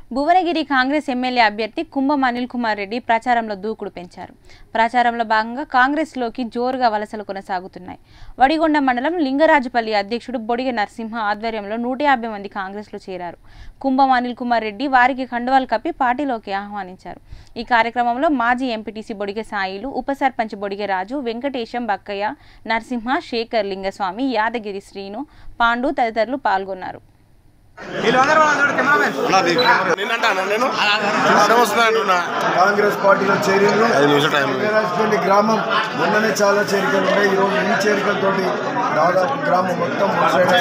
Bhuvanagiri Congress MLA అభ్యర్థి కుంభం అనిల్ కుమార్ రెడ్డి ప్రచారంలో దూకుడు పెంచారు ప్రచారంలో భాగంగా కాంగ్రెస్లోకి జోరుగా వలసలు కొనసాగుతున్నాయి వడిగొండ మండలం లింగరాజుపల్లి అధ్యక్షుడు బొడిగ నరసింహ ఆధ్వర్యంలో నూట యాభై మంది కాంగ్రెస్లో చేరారు కుంభం అనిల్ కుమార్ రెడ్డి వారికి కండువాలు కప్పి పార్టీలోకి ఆహ్వానించారు ఈ కార్యక్రమంలో మాజీ ఎంపీటీసీ బొడిగె సాయిలు ఉప సర్పంచ్ బొడిగె రాజు వెంకటేశం బక్కయ్య నరసింహ శేఖర్ లింగస్వామి యాదగిరి శ్రీను పాండు తదితరులు పాల్గొన్నారు వీళ్ళందరూ వాళ్ళందరూ కెమెరామెన్ ఉన్నది నిన్నంటాను నేను వస్తున్నా అంటున్నా కాంగ్రెస్ పార్టీలో చేరిన ఐదు నిమిషాలు టైం ఉంది. వీరాజపల్లి గ్రామం మొన్ననే చాలా చేరికలు ఉన్నాయి ఈరోజు ఈ చేరికలతోటి దాదాపు గ్రామం మొత్తం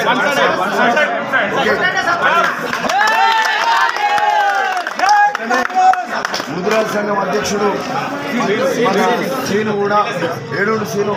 ఓకే. ముద్రాల సంఘం అధ్యక్షుడు మన సీను కూడా ఏడూరు సీను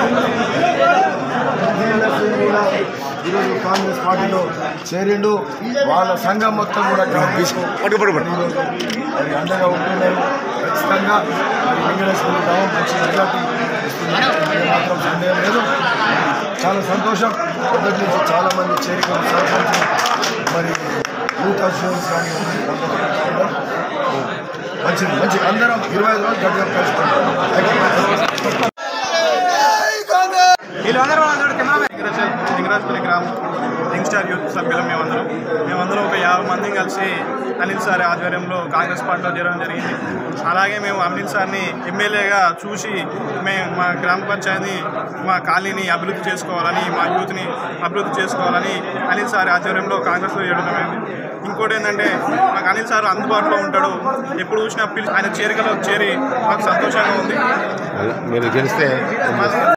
నీళ్ళ సీను కూడా ఈరోజు కాంగ్రెస్ పార్టీలో చేరిండు వాళ్ళ సంఘం మొత్తం కూడా కాంగ్రెస్ పట్టు పట్టు పట్టు మరి అండగా ఉంటున్నారు ఖచ్చితంగా మరి వెంకటేశ్వర గ్రామం మంచి మెజార్టీ ఇస్తున్నారు అందులో మాత్రం సందేహం లేదు చాలా సంతోషం మొదటి నుంచి చాలా మంది చేరికలు సర్పంచ్ మరి యూత్ అసోసియేషన్ కానీ అందరూ మంచిది మంచి అందరం ఇరవై ఐదు రోజులు గట్టిగా కలుసుకుంటాం థ్యాంక్ యూ వీళ్ళందరూ వాళ్ళందరూ కెమెరామెన్ లింగరాజపల్లి గ్రామం యంగ్ స్టార్ యూత్ సభ్యులం మేమందరం మేమందరం ఒక యాభై మందిని కలిసి అనిల్ సార్ ఆధ్వర్యంలో కాంగ్రెస్ పార్టీలో చేరడం జరిగింది అలాగే మేము అనిల్ సార్ని ఎమ్మెల్యేగా చూసి మేము మా గ్రామ పంచాయతీని మా కాలనీని అభివృద్ధి చేసుకోవాలని మా యూత్ని అభివృద్ధి చేసుకోవాలని అనిల్ సార్ ఆధ్వర్యంలో కాంగ్రెస్లో చేయడం జరిగింది ఇంకోటి ఏంటంటే మాకు అనిల్ సార్ అందుబాటులో ఉంటాడు ఎప్పుడు చూసినా పిలిచి ఆయన చేరికలో చేరి మాకు సంతోషంగా ఉంది మీరు గెలిస్తే